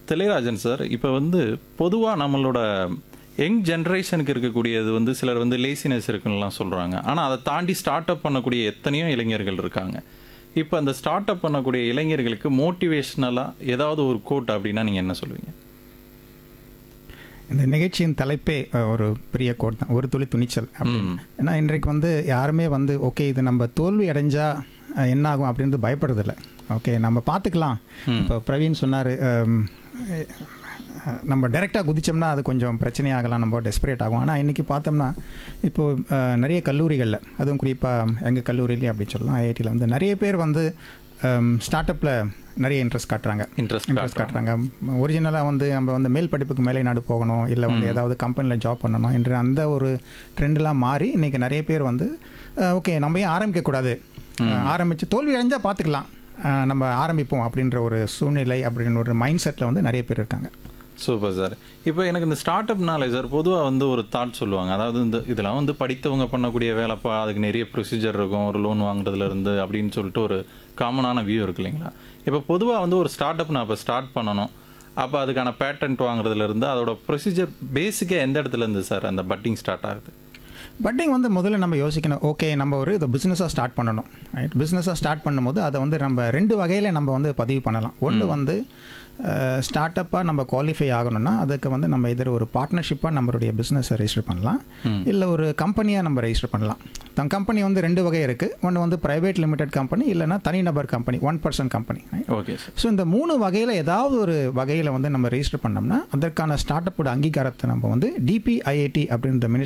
திளையராஜன் sir இப்போ வந்து பொதுவாக நம்மளோட யங் ஜென்ரேஷனுக்கு இருக்கக்கூடியது வந்து சிலர் வந்து லேசினஸ் இருக்குன்னுலாம் சொல்கிறாங்க ஆனால் அதை தாண்டி ஸ்டார்ட் அப் பண்ணக்கூடிய எத்தனையோ இளைஞர்கள் இருக்காங்க இப்போ அந்த ஸ்டார்ட் அப் பண்ணக்கூடிய இளைஞர்களுக்கு மோட்டிவேஷ்னலாக ஏதாவது ஒரு கோட் அப்படின்னா நீங்கள் என்ன சொல்லுவீங்க இந்த நிகழ்ச்சியின் தலைப்பே அஹ், ஒரு பெரிய கோட் தான் ஒரு துளி துணிச்சல் அப்படின்னு ஏன்னா இன்றைக்கு வந்து யாருமே வந்து ஓகே இது நம்ம தோல்வி அடைஞ்சா அஹ், என்ன ஆகும் அப்படின்றது பயப்படுறதில்ல ஓகே நம்ம பார்த்துக்கலாம் இப்போ பிரவீன் சொன்னார் நம்ம டைரெக்டாக குதிச்சோம்னா அது கொஞ்சம் பிரச்சனையாகலாம் நம்ம டெஸ்பரேட் ஆகும் ஆனால் இன்றைக்கி பார்த்தோம்னா இப்போது அஹ், நிறைய கல்லூரிகளில் அதுவும் குறிப்பாக எங்கள் கல்லூரியிலே அப்படி சொல்லலாம் ஐஐடியில் வந்து நிறைய பேர் வந்து ஸ்டார்ட் அப்பில் நிறைய இன்ட்ரெஸ்ட் காட்டுறாங்க இன்ட்ரெஸ்ட் இன்ட்ரெஸ்ட் காட்டுறாங்க ஒரிஜினலாக வந்து நம்ம வந்து மேல் படிப்புக்கு மேலே நாடு போகணும் இல்லை வந்து ஏதாவது கம்பெனியில் ஜாப் பண்ணணும் என்று அந்த ஒரு ட்ரெண்டெலாம் மாறி இன்றைக்கி நிறைய பேர் வந்து ஓகே நம்ம ஏன் ஆரம்பிக்கக்கூடாது ஆரம்பித்து தோல்வி அடைஞ்சால் பார்த்துக்கலாம் அஹ், நம்ம ஆரம்பிப்போம் அப்படின்ற ஒரு சூழ்நிலை அப்படின்ற ஒரு மைண்ட் செட்டில் வந்து நிறைய பேர் இருக்காங்க சூப்பர் சார் இப்போ எனக்கு இந்த ஸ்டார்ட் அப்னாலே சார் பொதுவாக வந்து ஒரு தாட் சொல்லுவாங்க அதாவது இந்த இதெல்லாம் வந்து படித்தவங்க பண்ணக்கூடிய வேலைப்பா அதுக்கு நிறைய ப்ரொசீஜர் இருக்கும் ஒரு லோன் வாங்குறதுல இருந்து அப்படின்னு சொல்லிட்டு ஒரு காமனான வியூ இருக்கு இல்லைங்களா இப்போ பொதுவாக வந்து ஒரு ஸ்டார்ட் அப் நான் இப்போ ஸ்டார்ட் பண்ணணும் அப்போ அதுக்கான பேட்டன்ட் வாங்குறதுல இருந்து அதோட ப்ரொசீஜர் பேசிக்காக எந்த இடத்துல இருந்து சார் அந்த பட்டிங் ஸ்டார்ட் ஆகுது பட்டிங் வந்து முதல்ல நம்ம யோசிக்கணும் ஓகே நம்ம ஒரு இதை பிஸ்னஸாக ஸ்டார்ட் பண்ணணும் ரைட் பிஸ்னஸாக ஸ்டார்ட் பண்ணும்போது அதை வந்து நம்ம ரெண்டு வகையில் நம்ம வந்து பதிவு பண்ணலாம் ஒன்று வந்து ஸ்டார்ட் அப்பாக நம்ம குவாலிஃபை ஆகணும்னா அதுக்கு வந்து நம்ம எதிர ஒரு பார்ட்னர்ஷிப்பாக நம்மளுடைய பிஸ்னஸை ரெஜிஸ்டர் பண்ணலாம் இல்லை ஒரு கம்பெனியாக நம்ம ரெஜிஸ்டர் பண்ணலாம் தன் கம்பெனி வந்து ரெண்டு வகை இருக்குது ஒன்று வந்து ப்ரைவேட் லிமிடெட் கம்பெனி இல்லைன்னா தனிநபர் company one person company okay sir so இந்த மூணு வகையில் ஏதாவது ஒரு வகையில் வந்து நம்ம ரெஜிஸ்டர் பண்ணோம்னா அதற்கான ஸ்டார்ட் அப்போட அங்கீகாரத்தை நம்ம வந்து டிபிஐஐடி அப்படின்ற மினிஸ்ட்ரி